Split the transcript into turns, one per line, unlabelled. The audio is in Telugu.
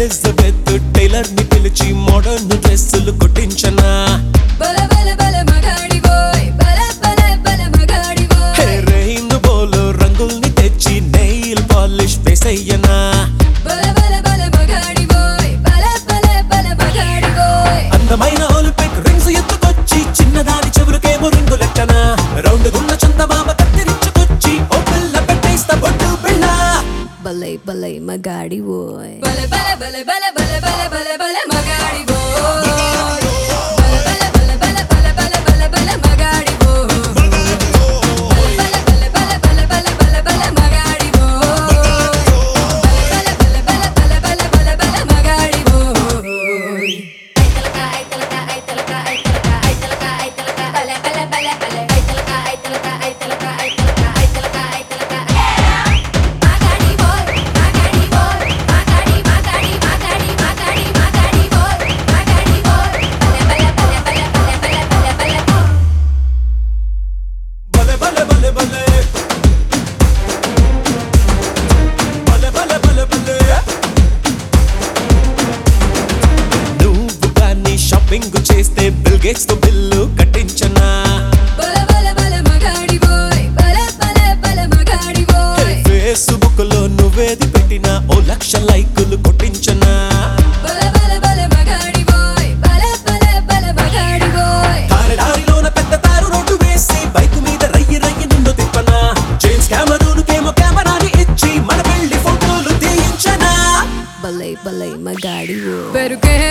ఎలిజబెత్ టైలర్ ని పిలిచి మోడర్న్ డ్రెస్సులు కుట్టించనా
బల బల బల మగాడివోయ్ బల బల బల మగాడివోయ్
హెరైన్ బోలో రంగుల్ని తెచ్చి నెయిల్ పాలిష్ వేసయ్యనా
బల బల బల మగాడివోయ్ బల బల బల మగాడివోయ్
అందమైన ఒలింపిక్ రింగ్స్ ఎత్తుకొచ్చి చిన్నదాని చెవులకేమో రింగు లెక్కన రౌండ్ గున్న చందమామ కత్తిరించుకొచ్చి ఓ పిల్ల పెట్టేస్తా బొట్టు పిల్ల
బలై బలై మగాడివోయ్ బల బల బల బల బల బల బల బల మగాడివోయ్ బల బల బల బల బల బల బల మగాడివోయ్ బల బల బల బల బల బల బల మగాడివోయ్ బల బల బల బల బల బల మగాడివోయ్ ఐతలక ఐతలక ఐతలక ఐతలక ఐతలక ఐతలక బల బల బల బల ఐతలక ఐతలక ఐతలక ఐతలక ఐతలక ఐతలక మాగాడి బోల్ మాగాడి బోల్ మాగాడి మాగాడి మాగాడి మాగాడి మాగాడి బోల్ మాగాడి బోల్ బల బల బల బల బల బల బల బల
బలే బలే బలే బలే బలే బలే బలే బలే నువ్వు కానీ షాపింగ్ చేస్తే బిల్ గేట్స్ తో బిల్లు కట్టించనా
బల బల బల మగాడి బోయ్ బల బల బల మగాడి బోయ్
ఫేస్బుక్ లో నువ్వేది పెట్టినా ఓ లక్ష లైకులు కొట్టించనా
బల బల బల మగాడి బోయ్ బల బల బల మగాడి బోయ్
కారడారిలోన పెద్ద తారు రోడ్డు వేసి బైక్ మీద రయ్యి రయ్యి నిన్ను తిప్పనా జేమ్స్ కెమెరూన్కేమో కెమెరాని ఇచ్చి మన పెళ్లి ఫోటోలు తీయించనా
బలై బలై మగాడి బోయ్ పెరుకే